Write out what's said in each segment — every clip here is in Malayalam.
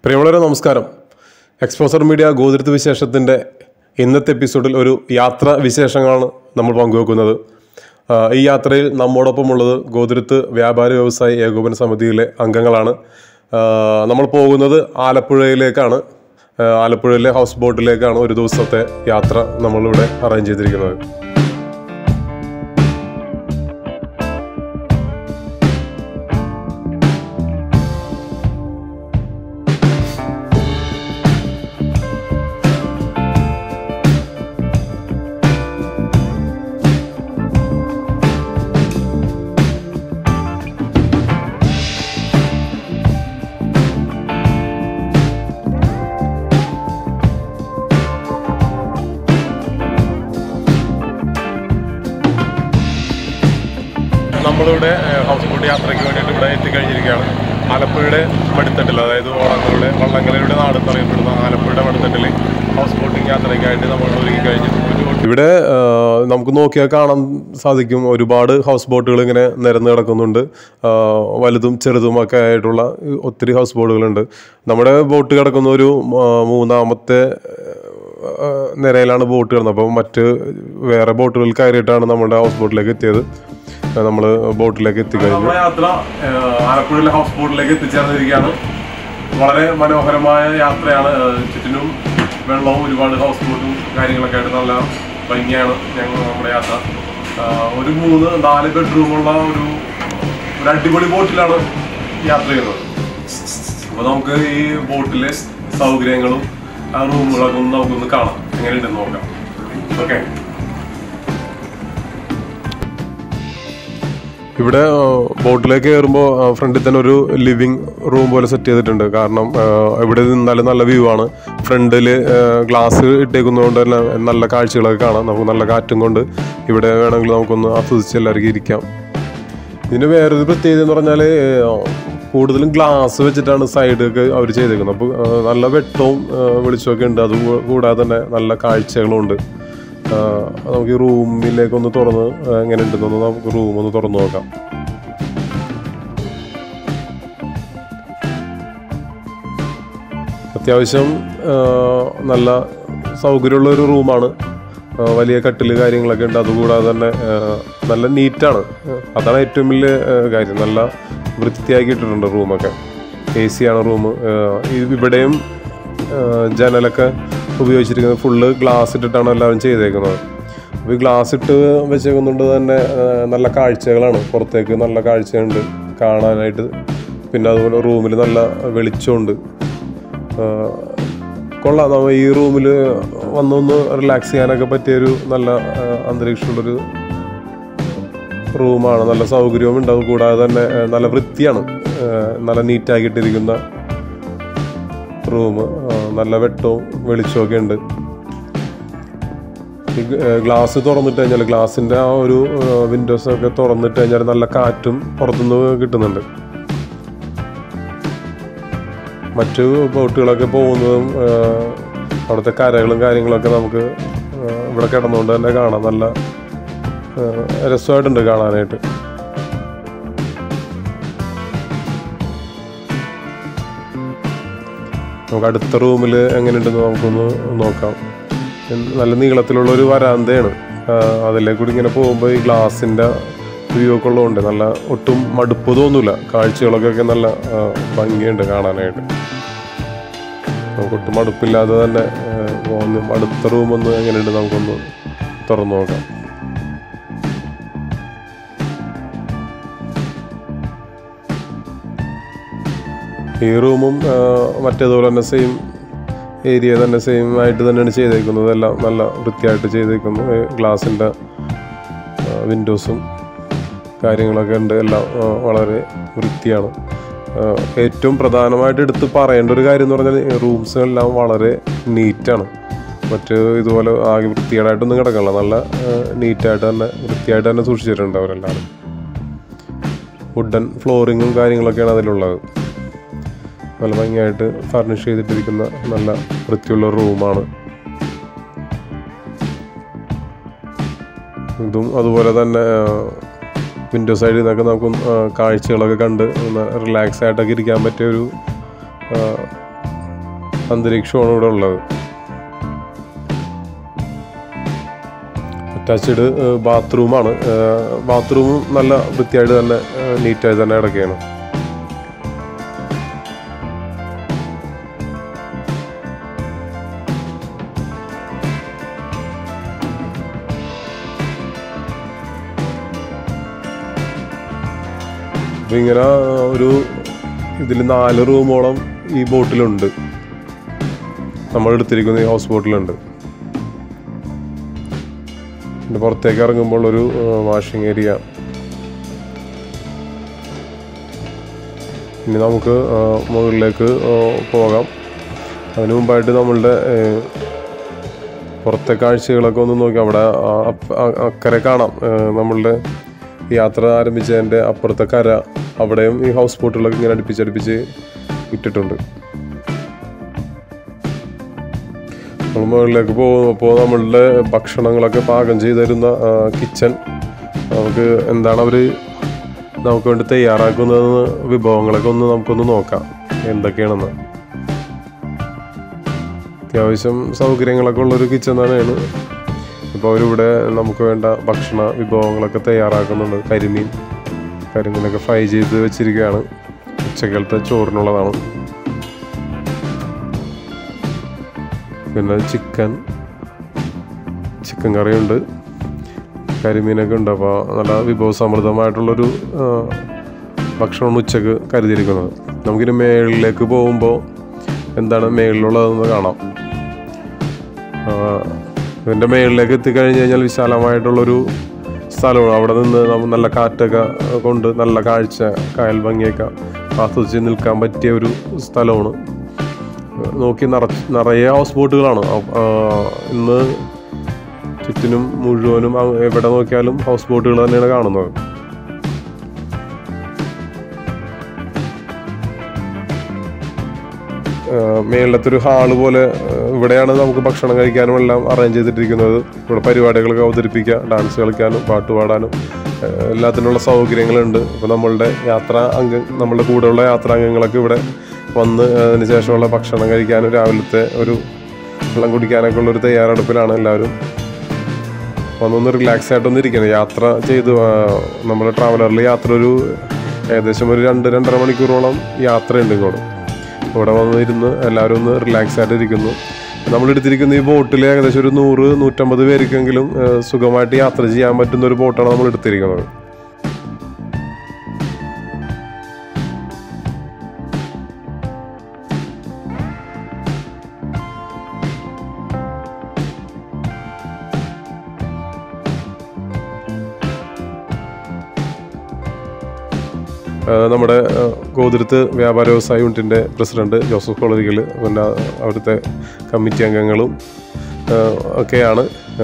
പ്രിയമുള്ളവരെ നമസ്കാരം എക്സ്പോസർ മീഡിയ ഗോതിരത്ത് വിശേഷത്തിൻ്റെ ഇന്നത്തെ എപ്പിസോഡിൽ ഒരു യാത്ര വിശേഷങ്ങളാണ് നമ്മൾ പങ്കുവെക്കുന്നത് ആ, ഈ യാത്രയിൽ നമ്മോടൊപ്പമുള്ളത് ഗോതിരത്ത് വ്യാപാര വ്യവസായ ഏകോപന സമിതിയിലെ അംഗങ്ങളാണ് ആ, നമ്മൾ പോകുന്നത് ആലപ്പുഴയിലേക്കാണ് ആ, ആലപ്പുഴയിലെ ഹൗസ് ബോട്ടിലേക്കാണ് ഒരു ദിവസത്തെ യാത്ര നമ്മളിവിടെ അറേഞ്ച് ചെയ്തിരിക്കുന്നത് നമ്മളിവിടെ ഏഹ്, ഹൗസ് ബോട്ട് യാത്രയ്ക്ക് വേണ്ടിയിട്ട് ഇവിടെ എത്തിക്കഴിഞ്ഞിരിക്കുകയാണ് ആലപ്പുഴയുടെ മടിത്തട്ടിൽ അതായത് ഓളങ്ങളുടെ വള്ളങ്ങളുടെ നാട് എന്നറിയപ്പെടുന്ന ആലപ്പുഴയുടെ മടിത്തട്ടിൽ ഹൗസ് ബോട്ടിംഗ് യാത്രയ്ക്കായിട്ട് നമ്മൾ ഒരുങ്ങി കഴിഞ്ഞു ഇവിടെ ഏഹ്, നമുക്ക് നോക്കിയാൽ കാണാൻ സാധിക്കും ഒരുപാട് ഹൗസ് ബോട്ടുകൾ ഇങ്ങനെ നിരന്ന് കിടക്കുന്നുണ്ട് ഏഹ്, വലുതും ചെറുതുമൊക്കെ ആയിട്ടുള്ള ഒത്തിരി ഹൗസ് ബോട്ടുകളുണ്ട് നമ്മുടെ ബോട്ട് കിടക്കുന്ന ഒരു ആ, മൂന്നാമത്തെ ഏഹ്, നിരയിലാണ് ബോട്ട് കിടന്നത് അപ്പോൾ മറ്റ് വേറെ ബോട്ടുകൾ കയറിയിട്ടാണ് നമ്മുടെ ഹൗസ് ബോട്ടിലേക്ക് എത്തിയത് നമ്മൾ ബോട്ടിലേക്ക് എത്തിക്കഴിഞ്ഞു നമ്മുടെ യാത്ര ആലപ്പുഴയിലെ ഹൗസ് ബോട്ടിലേക്ക് എത്തിച്ചേർന്നിരിക്കുകയാണ് വളരെ മനോഹരമായ യാത്രയാണ് ഏഹ് ചുറ്റിനും വെള്ളവും ഒരുപാട് ഹൗസ് ബോട്ടും കാര്യങ്ങളൊക്കെ ആയിട്ട് നല്ല ഭംഗിയാണ് ഞങ്ങൾ നമ്മുടെ യാത്ര ആഹ് ഒരു മൂന്ന് നാല് ബെഡ്റൂമുള്ള ഒരു ഒരു അടിപൊളി ബോട്ടിലാണ് യാത്ര ചെയ്യുന്നത് അപ്പോൾ നമുക്ക് ഈ ബോട്ടിലെ സൗകര്യങ്ങളും ആ റൂമുകളൊക്കെ ഒന്ന് നമുക്കൊന്ന് കാണാം എങ്ങനെയുണ്ടെന്ന് നോക്കാം ഓക്കെ ഇവിടെ ആ, ബോട്ടിലേക്ക് കയറുമ്പോൾ ആ, ഫ്രണ്ടിൽ തന്നെ ഒരു ലിവിങ് റൂം പോലെ സെറ്റ് ചെയ്തിട്ടുണ്ട് കാരണം ആ, ഇവിടെ നിന്നാലും നല്ല വ്യൂ ആണ് ഫ്രണ്ടിൽ ഗ്ലാസ് ഇട്ടേക്കുന്നതുകൊണ്ട് തന്നെ നല്ല കാഴ്ചകളൊക്കെ കാണാം നമുക്ക് നല്ല കാറ്റും കൊണ്ട് ഇവിടെ വേണമെങ്കിൽ നമുക്കൊന്ന് ആസ്വദിച്ച് എല്ലാവർക്കും ഇരിക്കാം ഇതിന് വേറൊരു പ്രത്യേകത എന്ന് പറഞ്ഞാൽ കൂടുതലും ഗ്ലാസ് വെച്ചിട്ടാണ് സൈഡൊക്കെ അവർ ചെയ്തേക്കുന്നത് അപ്പോൾ ആ, നല്ല വെട്ടവും ആ, വെളിച്ചമൊക്കെ ഉണ്ട് അത് കൂ- കൂടാതെ തന്നെ നല്ല കാഴ്ചകളും ഉണ്ട് ആ, നമുക്ക് ഈ റൂമിലേക്ക് ഒന്ന് തുറന്ന് ആ, എങ്ങനെ ഉണ്ടെന്നൊന്ന് നമുക്ക് റൂം ഒന്ന് തുറന്ന് നോക്കാം അത്യാവശ്യം ആ, നല്ല സൗകര്യമുള്ള ഒരു റൂമാണ് ആ, വലിയ കട്ടിൽ കാര്യങ്ങളൊക്കെ ഉണ്ട് അതുകൂടാതെ തന്നെ ആ, നല്ല നീറ്റാണ് അതാണ് ഏറ്റവും വലിയ ആ, കാര്യം നല്ല വൃത്തിയാക്കിയിട്ടുണ്ട് റൂമൊക്കെ എ സി ആണ് റൂം ഇവിടെയും ആ, ജനലൊക്കെ ഉപയോഗിച്ചിരിക്കുന്നത് ഫുള്ള് ഗ്ലാസ് ഇട്ടിട്ടാണ് എല്ലാവരും ചെയ്തേക്കുന്നത് അപ്പോൾ ഈ ഗ്ലാസ് ഇട്ട് വെച്ചേക്കുന്നുണ്ട് തന്നെ ആ, നല്ല കാഴ്ചകളാണ് പുറത്തേക്ക് നല്ല കാഴ്ചയുണ്ട് കാണാനായിട്ട് പിന്നെ അതുപോലെ റൂമിൽ നല്ല വെളിച്ചമുണ്ട് ആ, കൊള്ളാം നമ്മ ഈ റൂമിൽ വന്നൊന്ന് റിലാക്സ് ചെയ്യാനൊക്കെ പറ്റിയൊരു നല്ല ആ, അന്തരീക്ഷമുള്ളൊരു റൂമാണ് നല്ല സൗകര്യവും ഉണ്ട് അത് കൂടാതെ തന്നെ ആ, നല്ല വൃത്തിയാണ് ആ, നല്ല നീറ്റാക്കിയിട്ടിരിക്കുന്ന റൂം നല്ല വെട്ടവും വെളിച്ചമൊക്കെ ഉണ്ട് ഈ ഗ്ലാസ് തുറന്നിട്ട് കഴിഞ്ഞാൽ ഗ്ലാസിൻ്റെ ആ ഒരു വിൻഡോസ് ഒക്കെ തുറന്നിട്ട് കഴിഞ്ഞാൽ നല്ല കാറ്റും പുറത്തുനിന്ന് കിട്ടുന്നുണ്ട് മറ്റു ബോട്ടുകളൊക്കെ പോകുന്നതും ആ, അവിടുത്തെ കരകളും കാര്യങ്ങളൊക്കെ നമുക്ക് ആ, ഇവിടെ കിടന്നുകൊണ്ട് തന്നെ കാണാം നല്ല ആ, രസമായിട്ടുണ്ട് കാണാനായിട്ട് നമുക്ക് അടുത്ത റൂമിൽ എങ്ങനെയുണ്ടെന്ന് നമുക്കൊന്ന് നോക്കാം എന്ത് നല്ല നീളത്തിലുള്ള ഒരു വരാന്തയാണ് ആ, അതിലേ കൂടി ഇങ്ങനെ പോകുമ്പോൾ ഈ ഗ്ലാസിൻ്റെ വ്യൂ ഒക്കെ ഉള്ളതുകൊണ്ട് നല്ല ഒട്ടും മടുപ്പ് തോന്നില്ല കാഴ്ചകളൊക്കെ നല്ല ആ, ഭംഗിയുണ്ട് കാണാനായിട്ട് നമുക്ക് ഒട്ടും മടുപ്പില്ലാതെ തന്നെ ആ, ഒന്ന് അടുത്ത റൂമൊന്ന് എങ്ങനെയുണ്ട് നമുക്കൊന്ന് തുറന്നു നോക്കാം ഈ റൂമും ആ, മറ്റേതുപോലെ തന്നെ സെയിം ഏരിയ തന്നെ സെയിം ആയിട്ട് തന്നെയാണ് ചെയ്തേക്കുന്നത് എല്ലാം നല്ല വൃത്തിയായിട്ട് ചെയ്തേക്കുന്നു ഗ്ലാസിൻ്റെ വിൻഡോസും കാര്യങ്ങളൊക്കെ ഉണ്ട് എല്ലാം ആ, വളരെ വൃത്തിയാണ് ആ, ഏറ്റവും പ്രധാനമായിട്ട് എടുത്ത് പറയേണ്ട ഒരു കാര്യം എന്ന് പറഞ്ഞാൽ റൂംസ് എല്ലാം വളരെ നീറ്റാണ് മറ്റ് ഇതുപോലെ ആകെ വൃത്തികേടായിട്ടൊന്നും കിടക്കണില്ല നല്ല നീറ്റായിട്ട് തന്നെ വൃത്തിയായിട്ട് തന്നെ സൂക്ഷിച്ചിട്ടുണ്ട് അവരെല്ലാവരും വുഡൻ ഫ്ലോറിങ്ങും കാര്യങ്ങളൊക്കെയാണ് അതിലുള്ളത് നല്ല ഭംഗിയായിട്ട് ഫർണിഷ് ചെയ്തിട്ടിരിക്കുന്ന നല്ല വൃത്തിയുള്ള റൂമാണ് ഇതും അതുപോലെ തന്നെ വിൻഡോ സൈഡിൽ നിന്നൊക്കെ നമുക്ക് ആ, കാഴ്ചകളൊക്കെ കണ്ട് ഒന്ന് റിലാക്സ് ആയിട്ടൊക്കെ ഇരിക്കാൻ പറ്റിയ ഒരു ആ, അന്തരീക്ഷമാണ് ഇവിടെ ഉള്ളത് അറ്റാച്ച്ഡ് ബാത്റൂമാണ് ബാത്റൂമും നല്ല വൃത്തിയായിട്ട് തന്നെ നീറ്റായി തന്നെ കിടക്കുകയാണ് അപ്പൊ ഇങ്ങനെ ഒരു ഇതിൽ നാല് റൂമോളം ഈ ബോട്ടിലുണ്ട് നമ്മൾ എടുത്തിരിക്കുന്ന ഈ ഹൗസ് ബോട്ടിലുണ്ട് പിന്നെ പുറത്തേക്ക് ഇറങ്ങുമ്പോൾ ഒരു വാഷിംഗ് ഏരിയ ഇനി നമുക്ക് ആ, മുകളിലേക്ക് ആ, പോകാം അതിനു മുമ്പായിട്ട് നമ്മളുടെ ഏ, പുറത്തെ കാഴ്ചകളൊക്കെ ഒന്ന് നോക്കി അവിടെ ആ, അപ്പ- ആ- അക്കരെ കാണാം ഏ, നമ്മളുടെ യാത്ര ആരംഭിച്ചതിൻ്റെ അപ്പുറത്തെ കര അവിടെയും ഈ ഹൗസ് ബോട്ടുകളൊക്കെ ഇങ്ങനെ അടുപ്പിച്ചടുപ്പിച്ച് ഇട്ടിട്ടുണ്ട് നമ്മൾ മുകളിലേക്ക് പോകുമ്പോൾ നമ്മളുടെ ഭക്ഷണങ്ങളൊക്കെ പാകം ചെയ്ത് തരുന്ന കിച്ചൺ നമുക്ക് എന്താണ് അവർ നമുക്ക് വേണ്ടി തയ്യാറാക്കുന്നതെന്ന് വിഭവങ്ങളൊക്കെ ഒന്ന് നമുക്കൊന്ന് നോക്കാം എന്തൊക്കെയാണെന്ന് അത്യാവശ്യം സൗകര്യങ്ങളൊക്കെ ഉള്ളൊരു കിച്ചൺ തന്നെയാണ് ഇപ്പോൾ അവരിവിടെ നമുക്ക് വേണ്ട ഭക്ഷണ വിഭവങ്ങളൊക്കെ തയ്യാറാക്കുന്നുണ്ട് കരിമീൻ കരിമീനൊക്കെ ഫ്രൈ ചെയ്ത് വെച്ചിരിക്കുകയാണ് ഉച്ചക്കലത്തെ ചോറിനുള്ളതാണ് പിന്നെ ചിക്കൻ ചിക്കൻ കറിയുണ്ട് കരിമീനൊക്കെ ഉണ്ട് അപ്പോൾ നല്ല വിഭവസമൃദ്ധമായിട്ടുള്ളൊരു ആ, ഭക്ഷണമാണ് ഉച്ചക്ക് കരുതിയിരിക്കുന്നത് നമുക്കിനി മേളിലേക്ക് പോകുമ്പോൾ എന്താണ് മേളിലുള്ളതെന്ന് കാണാം ആ, ഇതിൻ്റെ മേളിലേക്ക് എത്തിക്കഴിഞ്ഞ് കഴിഞ്ഞാൽ വിശാലമായിട്ടുള്ളൊരു സ്ഥലമാണ് അവിടെ നിന്ന് നമുക്ക് നല്ല കാറ്റൊക്കെ കൊണ്ട് നല്ല കാഴ്ച കായൽ ഭംഗിയൊക്കെ ആസ്വദിച്ച് നിൽക്കാൻ പറ്റിയ ഒരു സ്ഥലമാണ് നോക്കി നിറ നിറയെ ഹൗസ് ബോട്ടുകളാണ് അപ്പ- ആ, ഇന്ന് ചുറ്റിനും മുഴുവനും അ- എവിടെ നോക്കിയാലും ഹൗസ് ബോട്ടുകൾ തന്നെയാണ് കാണുന്നത് മേളിലത്തെ ഒരു ഹാള് പോലെ ആ, ഇവിടെയാണ് നമുക്ക് ഭക്ഷണം കഴിക്കാനും എല്ലാം അറേഞ്ച് ചെയ്തിട്ടിരിക്കുന്നത് ഇവിടെ പരിപാടികളൊക്കെ അവതരിപ്പിക്കുക ഡാൻസ് കളിക്കാനും പാട്ട് പാടാനും ആ, എല്ലാത്തിനുള്ള സൗകര്യങ്ങളുണ്ട് ഇപ്പോൾ നമ്മളുടെ യാത്ര അംഗ നമ്മളുടെ കൂടെയുള്ള യാത്രാംഗങ്ങളൊക്കെ ഇവിടെ വന്ന് അതിന് ശേഷമുള്ള ഭക്ഷണം കഴിക്കാനും രാവിലത്തെ ഒരു വെള്ളം കുടിക്കാനൊക്കെ ഉള്ള ഒരു തയ്യാറെടുപ്പിലാണ് എല്ലാവരും വന്നൊന്ന് റിലാക്സ് ആയിട്ടൊന്ന് ഇരിക്കണം യാത്ര ചെയ്തു ആ, നമ്മുടെ ട്രാവലറിൽ യാത്ര ഒരു ഏകദേശം ഒരു രണ്ട് രണ്ടര മണിക്കൂറോളം യാത്രയുണ്ട് ഇങ്ങോട്ട് ഇവിടെ വന്നിരുന്ന് എല്ലാവരും ഒന്ന് റിലാക്സ് ആയിട്ട് ഇരിക്കുന്നു നമ്മൾ എടുത്തിരിക്കുന്ന ഈ ബോട്ടിൽ ഏകദേശം ഒരു നൂറ് നൂറ്റമ്പത് പേർക്കെങ്കിലും ആ, സുഖമായിട്ട് യാത്ര ചെയ്യാൻ പറ്റുന്ന ഒരു ബോട്ടാണ് നമ്മൾ എടുത്തിരിക്കുന്നത് ആ, നമ്മുടെ ആ, ഗോതിരത്ത് വ്യാപാര വ്യവസായ യൂണിറ്റിൻ്റെ പ്രസിഡന്റ് ജോസഫ് കോളേജികൾ പിന്നെ അവിടുത്തെ കമ്മിറ്റി അംഗങ്ങളും ആ, ഒക്കെയാണ് ആ,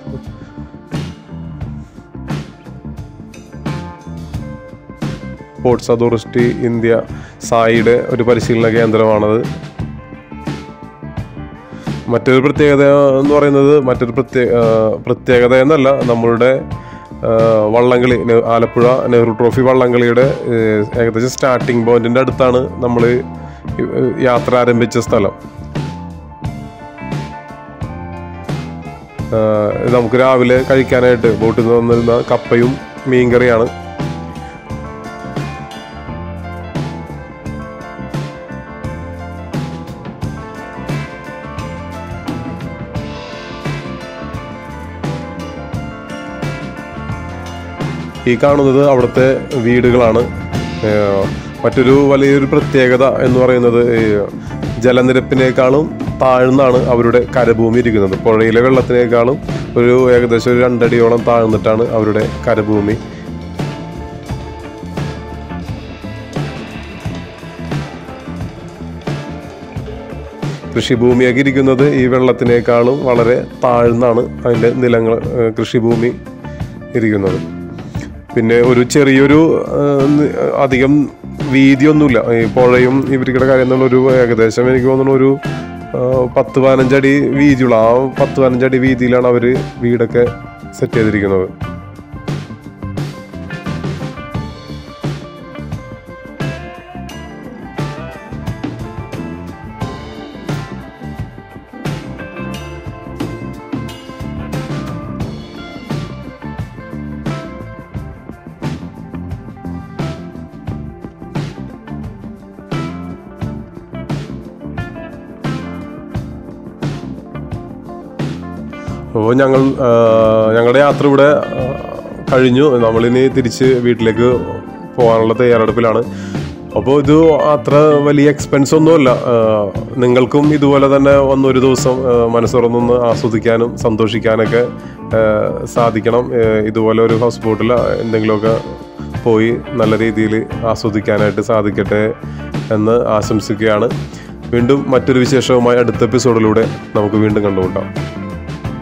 സ്പോർട്സ് അതോറിറ്റി ഇന്ത്യ സായിയുടെ ഒരു പരിശീലന കേന്ദ്രമാണത് മറ്റൊരു പ്രത്യേകത എന്ന് പറയുന്നത് മറ്റൊരു പ്രത്യേക പ്രത്യേകത എന്നല്ല നമ്മളുടെ ആ, വള്ളംകളി നെ- ആലപ്പുഴ നെഹ്റു ട്രോഫി വള്ളംകളിയുടെ ഏഹ്, ഏകദേശം സ്റ്റാർട്ടിംഗ് പോയിന്റിന്റെ അടുത്താണ് നമ്മൾ യാത്ര ആരംഭിച്ച സ്ഥലം ആ, നമുക്ക് രാവിലെ കഴിക്കാനായിട്ട് ബോട്ടിൽ നിന്ന് വന്നിരുന്ന കപ്പയും മീൻകറിയാണ് ഈ കാണുന്നത് അവിടുത്തെ വീടുകളാണ് ഏഹ് മറ്റൊരു വലിയൊരു പ്രത്യേകത എന്ന് പറയുന്നത് ഈ ജലനിരപ്പിനേക്കാളും താഴ്ന്നാണ് അവരുടെ കരഭൂമി ഇരിക്കുന്നത് പുഴയിലെ വെള്ളത്തിനേക്കാളും ഒരു ഏകദേശം ഒരു രണ്ടടിയോളം താഴ്ന്നിട്ടാണ് അവരുടെ കരഭൂമി കൃഷിഭൂമിയൊക്കെ ഇരിക്കുന്നത് ഈ വെള്ളത്തിനേക്കാളും വളരെ താഴ്ന്നാണ് അതിൻ്റെ നിലങ്ങൾ ഏഹ് കൃഷിഭൂമി ഇരിക്കുന്നത് പിന്നെ ഒരു ചെറിയൊരു ഏഹ്, നി- അധികം വീതിയൊന്നുമില്ല ഈ പുഴയും ഇവർക്കിടെ കാര്യം എന്നുള്ളൊരു ഏകദേശം എനിക്ക് തോന്നുന്നു ഒരു ഏഹ്, പത്ത് പതിനഞ്ചടി വീതിയുള്ള ആ പത്ത് പതിനഞ്ചടി വീതിയിലാണ് അവർ വീടൊക്കെ സെറ്റ് ചെയ്തിരിക്കുന്നത് അപ്പോൾ ഞങ്ങൾ ആ, ഞങ്ങളുടെ യാത്ര ഇവിടെ ആ, കഴിഞ്ഞു നമ്മളിനി തിരിച്ച് വീട്ടിലേക്ക് പോകാനുള്ള തയ്യാറെടുപ്പിലാണ് അപ്പോൾ ഇത് അത്ര വലിയ എക്സ്പെൻസ് ഒന്നുമല്ല ആ, നിങ്ങൾക്കും ഇതുപോലെ തന്നെ ഒന്നൊരു ദിവസം ആ, മനസ്സുറന്നൊന്ന് ആസ്വദിക്കാനും സന്തോഷിക്കാനൊക്കെ ആ, സാധിക്കണം ആ, ഇതുപോലെ ഒരു ഹൗസ് ബോട്ടിൽ എന്തെങ്കിലുമൊക്കെ പോയി നല്ല രീതിയിൽ ആസ്വദിക്കാനായിട്ട് സാധിക്കട്ടെ എന്ന് ആശംസിക്കുകയാണ് വീണ്ടും മറ്റൊരു വിശേഷവുമായി അടുത്ത എപ്പിസോഡിലൂടെ നമുക്ക് വീണ്ടും കണ്ടുമുട്ടാം